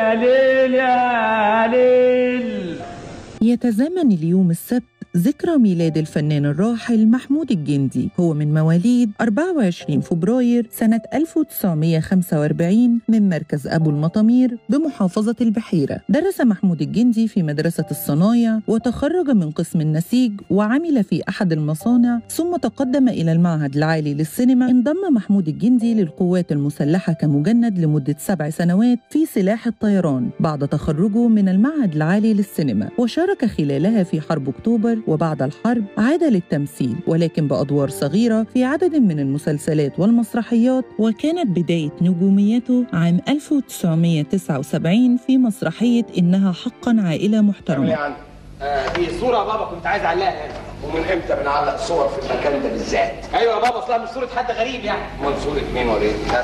يا ليل يا ليل يتزامن اليوم السبت ذكرى ميلاد الفنان الراحل محمود الجندي هو من مواليد 24 فبراير سنة 1945 من مركز أبو المطامير بمحافظة البحيرة درس محمود الجندي في مدرسة الصنايع وتخرج من قسم النسيج وعمل في أحد المصانع ثم تقدم إلى المعهد العالي للسينما انضم محمود الجندي للقوات المسلحة كمجند لمدة سبع سنوات في سلاح الطيران بعد تخرجه من المعهد العالي للسينما وشارك خلالها في حرب أكتوبر وبعد الحرب عاد للتمثيل ولكن بأدوار صغيرة في عدد من المسلسلات والمسرحيات وكانت بداية نجوميته عام 1979 في مسرحية إنها حقا عائلة محترمة يعني آه دي صورة يا بابا كنت عايز اعلقها هنا ومن امتى بنعلق صور في المكان ده بالذات؟ ايوه يا بابا اصلها مش صورة حد غريب يعني امال صورة مين وريني؟ لا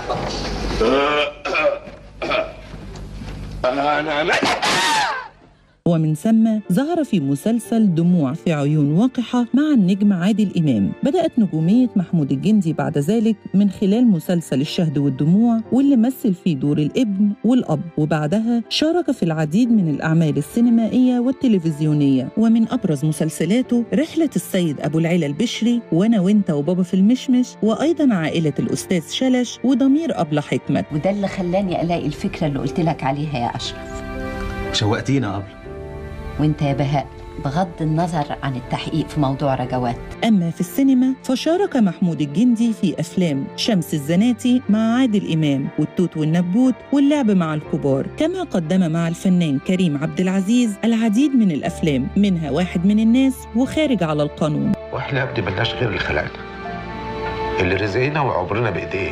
انا انا ومن ثم ظهر في مسلسل دموع في عيون وقحة مع النجم عادل إمام بدأت نجومية محمود الجندي بعد ذلك من خلال مسلسل الشهد والدموع واللي مثل فيه دور الابن والأب وبعدها شارك في العديد من الأعمال السينمائية والتلفزيونية ومن أبرز مسلسلاته رحلة السيد أبو العلا البشري وأنا وأنت وبابا في المشمش وأيضا عائلة الأستاذ شلش وضمير أبلة حكمت وده اللي خلاني الاقي الفكره اللي قلت لك عليها يا اشرف شوقتينا قبل وانت يا بهاء بغض النظر عن التحقيق في موضوع رجوات أما في السينما فشارك محمود الجندي في أفلام شمس الزناتي مع عادل إمام والتوت والنبوت واللعب مع الكبار كما قدم مع الفنان كريم عبد العزيز العديد من الأفلام منها واحد من الناس وخارج على القانون واحنا يا ابني ملناش غير اللي خلقنا اللي رزقنا وعمرنا بايديه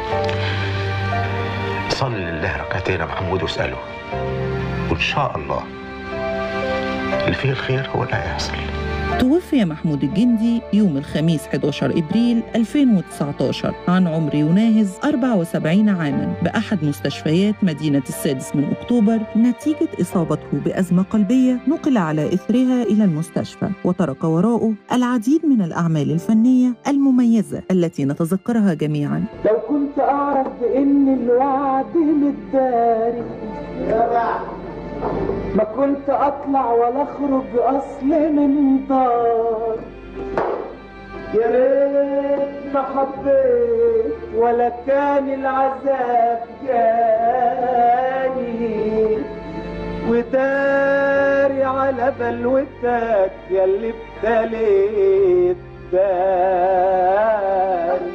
صلي لله ركعتين يا محمود واساله وان شاء الله اللي فيه الخير هو اللي هيحصل توفي محمود الجندي يوم الخميس 11 إبريل 2019 عن عمر يناهز 74 عاماً بأحد مستشفيات مدينة السادس من أكتوبر نتيجة إصابته بأزمة قلبية نقل على إثرها إلى المستشفى وترك وراءه العديد من الأعمال الفنية المميزة التي نتذكرها جميعاً لو كنت اعرف بان الوعد متداري ما كنت اطلع ولا اخرج اصل من دار يا ريت ما حبيت ولا كان العذاب جاني وداري على بلوتك ياللي ابتليت داري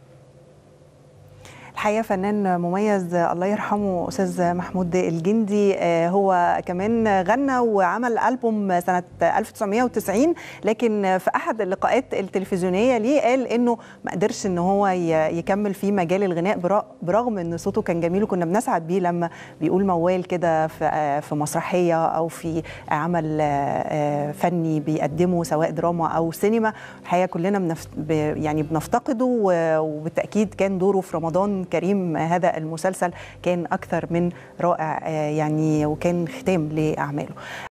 الحقيقه فنان مميز الله يرحمه استاذ محمود الجندي آه، هو كمان غنى وعمل البوم سنه 1990 لكن في احد اللقاءات التلفزيونيه ليه قال انه ما قدرش ان هو ي- يكمل في مجال الغناء برا- برغم ان صوته كان جميل وكنا بنسعد بيه لما بيقول موال كده في آه، في مسرحيه او في عمل آه، آه، فني بيقدمه سواء دراما او سينما الحقيقه كلنا بنف... ب... يعني بنفتقده و- وبالتاكيد كان دوره في رمضان كريم هذا المسلسل كان اكثر من رائع آه، يعني وكان ختام لاعماله